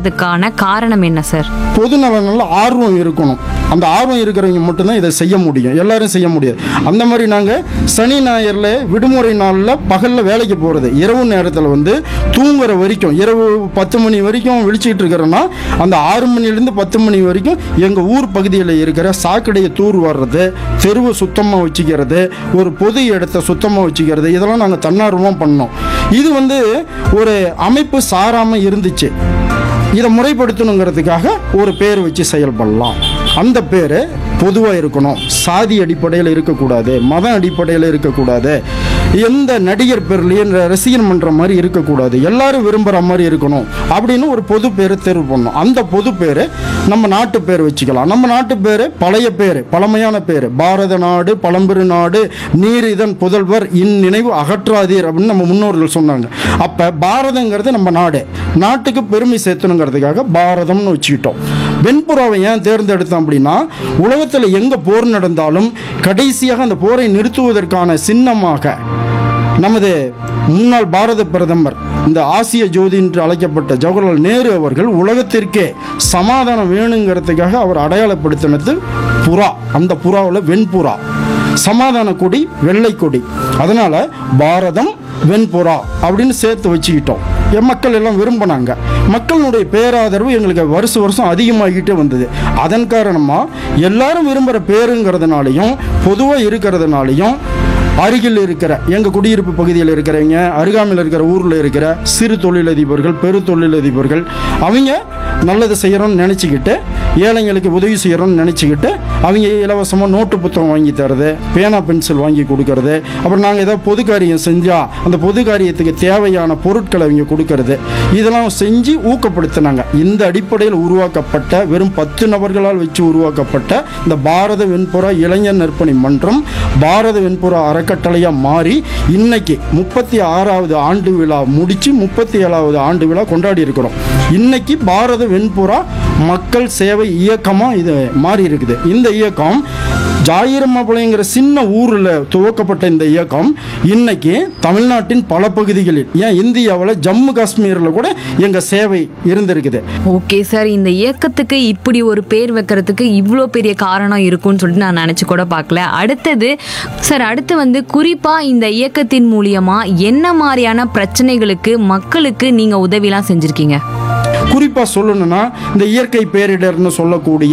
வர்றதுக்கான காரணம் என்ன சார் பொது நலனில் ஆர்வம் இருக்கணும் அந்த ஆர்வம் இருக்கிறவங்க மட்டும்தான் இதை செய்ய முடியும் எல்லாரும் செய்ய முடியாது அந்த மாதிரி நாங்கள் சனி ஞாயிறில் விடுமுறை நாளில் பகலில் வேலைக்கு போகிறது இரவு நேரத்தில் வந்து தூங்குற வரைக்கும் இரவு பத்து மணி வரைக்கும் விழிச்சிட்டு இருக்கிறோன்னா அந்த ஆறு மணிலேருந்து பத்து மணி வரைக்கும் எங்கள் ஊர் பகுதியில் இருக்கிற சாக்கடையை தூர் வர்றது தெருவை சுத்தமாக வச்சுக்கிறது ஒரு பொது இடத்த சுத்தமாக வச்சுக்கிறது இதெல்லாம் நாங்கள் தன்னார்வமாக பண்ணோம் இது வந்து ஒரு அமைப்பு சாராமல் இருந்துச்சு இதை முறைப்படுத்தணுங்கிறதுக்காக ஒரு பேர் வச்சு செயல்படலாம் அந்த பேர் பொதுவாக இருக்கணும் சாதி அடிப்படையில் இருக்கக்கூடாது மத அடிப்படையில் இருக்கக்கூடாது எந்த நடிகர் பேர்லையும் ரசிகர் மன்ற மாதிரி இருக்கக்கூடாது எல்லாரும் விரும்புகிற மாதிரி இருக்கணும் அப்படின்னு ஒரு பொது பேரை தேர்வு பண்ணணும் அந்த பொது பேர் நம்ம நாட்டு பேர் வச்சுக்கலாம் நம்ம நாட்டு பேர் பழைய பேர் பழமையான பேர் பாரத நாடு பழம்பெரு நாடு நீர் இதன் புதல்வர் இந்நினைவு அகற்றாதீர் அப்படின்னு நம்ம முன்னோர்கள் சொன்னாங்க அப்போ பாரதங்கிறது நம்ம நாடு நாட்டுக்கு பெருமை சேர்த்தணுங்கிறதுக்காக பாரதம்னு வச்சுக்கிட்டோம் வெண்புறாவை ஏன் தேர்ந்தெடுத்தோம் அப்படின்னா உலகத்தில் எங்கே போர் நடந்தாலும் கடைசியாக அந்த போரை நிறுத்துவதற்கான சின்னமாக நமது முன்னாள் பாரத பிரதமர் இந்த ஆசிய ஜோதி என்று அழைக்கப்பட்ட ஜவஹர்லால் நேரு அவர்கள் உலகத்திற்கே சமாதானம் வேணுங்கிறதுக்காக அவர் அடையாளப்படுத்தினது புறா அந்த புறாவில் வெண்புறா சமாதான கொடி வெள்ளை கொடி அதனால பாரதம் வெண்புறா அப்படின்னு சேர்த்து வச்சுக்கிட்டோம் என் மக்கள் எல்லாம் விரும்பினாங்க மக்களுடைய பேராதரவு எங்களுக்கு வருஷம் வருஷம் அதிகமாகிட்டே வந்தது அதன் காரணமாக எல்லாரும் விரும்புகிற பேருங்கிறதுனாலையும் பொதுவாக இருக்கிறதுனாலையும் அருகில் இருக்கிற எங்கள் குடியிருப்பு பகுதியில் இருக்கிறவங்க அருகாமையில் இருக்கிற ஊரில் இருக்கிற சிறு தொழிலதிபர்கள் பெரு தொழிலதிபர்கள் அவங்க நல்லது செய்கிறோம்னு நினச்சிக்கிட்டு ஏழைங்களுக்கு உதவி செய்கிறோம்னு நினச்சிக்கிட்டு அவங்க இலவசமாக நோட்டு புத்தகம் வாங்கி தரது பேனா பென்சில் வாங்கி கொடுக்கறது அப்புறம் நாங்கள் ஏதாவது பொது காரியம் செஞ்சால் அந்த பொது காரியத்துக்கு தேவையான பொருட்களை அவங்க கொடுக்கறது இதெல்லாம் செஞ்சு ஊக்கப்படுத்தினாங்க இந்த அடிப்படையில் உருவாக்கப்பட்ட வெறும் பத்து நபர்களால் வச்சு உருவாக்கப்பட்ட இந்த பாரத வெண்புறா இளைஞர் நற்பணி மன்றம் பாரத வெண்புறா அறக்கட்டளையாக மாறி இன்னைக்கு முப்பத்தி ஆறாவது ஆண்டு விழா முடிச்சு முப்பத்தி ஏழாவது ஆண்டு விழா கொண்டாடி இருக்கிறோம் இன்னைக்கு பாரத வெண்புறா மக்கள் சேவை இயக்கமாக இது மாறி இருக்குது இந்த இயக்கம் ஜாயிரமாபாளையங்கிற சின்ன ஊரில் துவக்கப்பட்ட இந்த இயக்கம் இன்னைக்கு தமிழ்நாட்டின் பல பகுதிகளில் ஏன் இந்தியாவில் ஜம்மு காஷ்மீரில் கூட எங்கள் சேவை இருந்திருக்குது ஓகே சார் இந்த இயக்கத்துக்கு இப்படி ஒரு பேர் வைக்கிறதுக்கு இவ்வளோ பெரிய காரணம் இருக்கும்னு சொல்லிட்டு நான் நினச்சி கூட பார்க்கல அடுத்தது சார் அடுத்து வந்து குறிப்பாக இந்த இயக்கத்தின் மூலியமா என்ன மாதிரியான பிரச்சனைகளுக்கு மக்களுக்கு நீங்கள் உதவிலாம் செஞ்சுருக்கீங்க குறிப்பாக சொல்லணும்னா இந்த இயற்கை பேரிடர்னு சொல்லக்கூடிய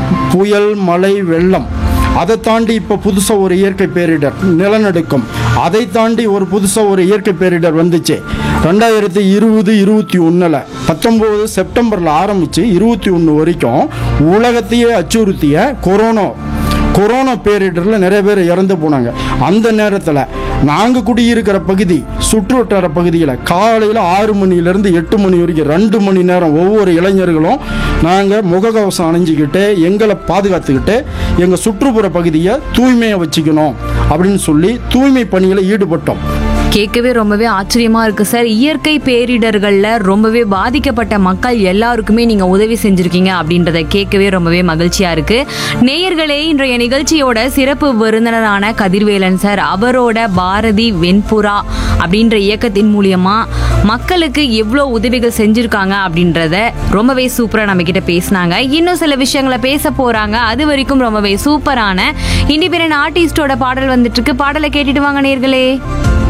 புயல் மழை வெள்ளம் அதை தாண்டி இப்போ புதுசாக ஒரு இயற்கை பேரிடர் நிலநடுக்கம் அதை தாண்டி ஒரு புதுசாக ஒரு இயற்கை பேரிடர் வந்துச்சு ரெண்டாயிரத்தி இருபது இருபத்தி ஒன்றில் பத்தொம்போது செப்டம்பரில் ஆரம்பித்து இருபத்தி ஒன்று வரைக்கும் உலகத்தையே அச்சுறுத்திய கொரோனா கொரோனா பேரிடரில் நிறைய பேர் இறந்து போனாங்க அந்த நேரத்தில் நாங்கள் குடியிருக்கிற பகுதி சுற்று வட்டார பகுதியில் காலையில் ஆறு மணிலேருந்து எட்டு மணி வரைக்கும் ரெண்டு மணி நேரம் ஒவ்வொரு இளைஞர்களும் நாங்கள் முகக்கவசம் அணிஞ்சிக்கிட்டு எங்களை பாதுகாத்துக்கிட்டு எங்கள் சுற்றுப்புற பகுதியை தூய்மையாக வச்சுக்கணும் அப்படின்னு சொல்லி தூய்மை பணியில் ஈடுபட்டோம் கேட்கவே ரொம்பவே ஆச்சரியமா இருக்கு சார் இயற்கை பேரிடர்கள்ல ரொம்பவே பாதிக்கப்பட்ட மக்கள் எல்லாருக்குமே நீங்க உதவி செஞ்சிருக்கீங்க அப்படின்றத கேட்கவே ரொம்பவே மகிழ்ச்சியா இருக்கு நேயர்களே இன்றைய நிகழ்ச்சியோட சிறப்பு விருந்தினரான கதிர்வேலன் சார் அவரோட பாரதி வெண்புறா அப்படின்ற இயக்கத்தின் மூலியமா மக்களுக்கு எவ்வளோ உதவிகள் செஞ்சிருக்காங்க அப்படின்றத ரொம்பவே சூப்பரா நம்ம கிட்ட பேசினாங்க இன்னும் சில விஷயங்களை பேச போறாங்க அது வரைக்கும் ரொம்பவே சூப்பரான இண்டிபெண்டன்ட் ஆர்டிஸ்டோட பாடல் வந்துட்டு இருக்கு பாடலை கேட்டுட்டு வாங்க நேர்களே